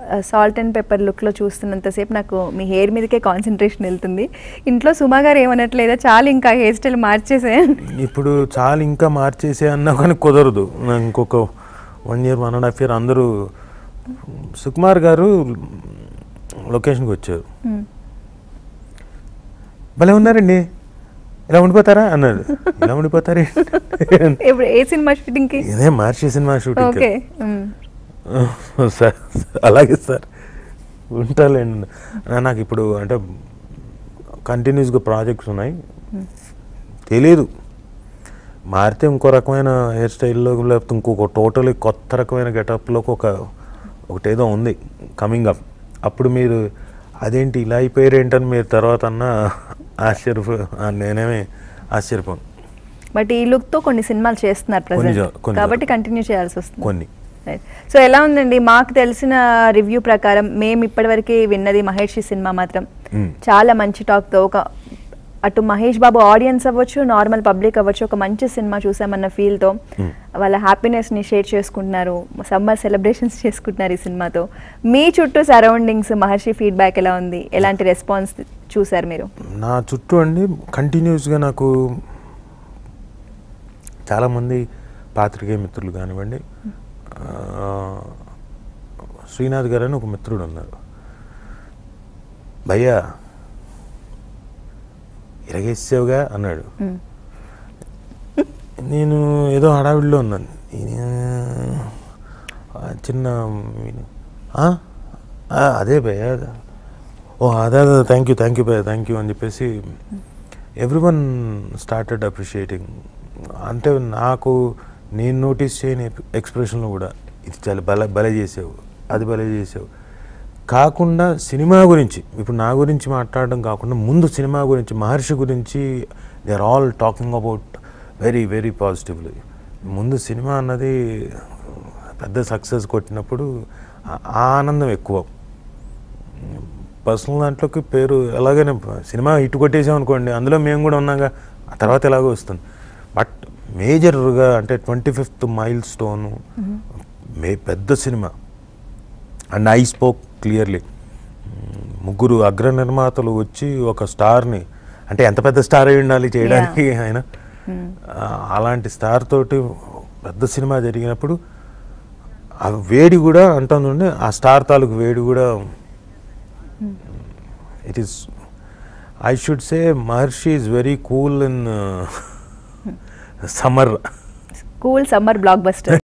Salt and pepper లుక్లో చూస్తున్నంతసేపు నాకు మీ hair మీదకే కాన్సన్ట్రేషన్ వెళ్తుంది ఇంట్లో సుమా గారు ఏమనట్లేదా చాలా ఇంకా హెయిర్ స్టైల్ మార్చేసే ఇప్పుడు చాలా ఇంకా మార్చేసే అన్నా కానీ కుదరదు నాకు ఇంకొక one year one and half year అందరూ సుకుమార్ గారు లొకేషన్కి వచ్చారు భలే ఉన్నారండి ఇలా ఉండిపోతారా అన్నాడు ఇలా ఉండిపోతారే ఇప్పుడు ఏ సినిమా షూటింగ్కి ఇదే మార్చి సినిమా షూటింగ్ ఓకే సార్ అలాగే సార్ ఉంటాలేండి నా- నాకు ఇప్పుడు అంటే కంటిన్యూస్గా ప్రాజెక్ట్స్ ఉన్నాయి తెలియదు మారితే ఇంకో రకమైన హెయిర్ స్టైల్లో లేకపోతే ఇంకొక టోటలీ కొత్త రకమైన గెటప్లోకి ఒక ఒకటేదో ఉంది కమింగ్ అప్ అప్పుడు మీరు అదేంటి ఇలా అయిపోయారు ఏంటని మీరు తర్వాత అన్న ఆశ్చర్య నేనేమి ఆశ్చర్యపోను బట్ ఈ లుక్ తో కొన్ని సినిమాలు చేస్తున్నారు కొన్ని ప్రజెంట్ జా- కొన్ని కాబట్టి జా- కంటిన్యూ చేయాల్సి వస్తుంది కొన్ని సో ఎలా ఉందండి మాకు తెలిసిన రివ్యూ ప్రకారం మేము ఇప్పటివరకు విన్నది మహేష్ సినిమా మాత్రం మ్మ్. చాలా మంచి టాక్ తో ఒక అటు మహేష్ బాబు ఆడియన్స్ అవ్వచ్చు నార్మల్ పబ్లిక్ అవ్వచ్చు ఒక మంచి సినిమా చూసామన్న ఫీల్ తో మ్మ్. వాళ్ళ హ్యాపీనెస్ ని షేర్ చేసుకుంటున్నారు సమ్మర్ సెలబ్రేషన్స్ చేసుకుంటున్నారు ఈ సినిమాతో మీ చుట్టూ సరౌండింగ్స్ మహర్షి ఫీడ్బ్యాక్ ఎలా ఉంది ఎలాంటి రెస్పాన్స్ చూసారు మీరు నా చుట్టూ అండి కంటిన్యూస్గా నాకు చాలామంది పాత్రికేయ మిత్రులు కానివ్వండి ఆ, శ్రీనాథ్ గారు అని ఒక మిత్రుడు ఉన్నారు భయ్యా ఇరగేసావుగా అన్నాడు మ్మ్. నేను ఏదో హడావిడిలో ఉన్నాను ఈ- ఆ చిన్న ఆ? ఆ, అదే భయ్య ఓ అదే అదే థ్యాంక్ యూ థ్యాంక్ యూ భయ్య థ్యాంక్ యూ అని చెప్పేసి ఎవ్రీ వన్ స్టార్టెడ్ అప్రిషియేటింగ్ అంటే నాకు నేను నోటీస్ చేయని ఎక్స్ప్రెషన్లో కూడా ఇది చాలా భలే భలే చేసావు అది భలే చేసావు కాకుండా సినిమా గురించి ఇప్పుడు నా గురించి మాట్లాడడం కాకుండా ముందు సినిమా గురించి మహర్షి గురించి they are all talking about very very positively ముందు సినిమా అన్నది పెద్ద సక్సెస్ కొట్టినప్పుడు ఆ- ఆ ఆనందం ఎక్కువ పర్సనల్ దాంట్లోకి పేరు ఎలాగైనా సినిమా హిట్ కొట్టేసాం అనుకోండి అందులో మేము కూడా ఉన్నాగా ఆ తర్వాత ఎలాగో వస్తుంది బట్ మేజర్గా అంటే ట్వంటీ ఫిఫ్త్ మైల్ స్టోను మే పెద్ద సినిమా అండ్ ఐ స్పోక్ క్లియర్లీ ముగ్గురు అగ్ర నిర్మాతలు వచ్చి ఒక స్టార్ని అంటే ఎంత పెద్ద స్టార్ అయి ఉండాలి చేయడానికి ఆయన మ్మ్. ఆ, అలాంటి స్టార్ తోటి పెద్ద సినిమా జరిగినప్పుడు ఆ వేడి కూడా అంటుండే ఆ స్టార్ తాలూకు వేడి కూడా it is I should say Maharshi is very cool in summer cool summer block buster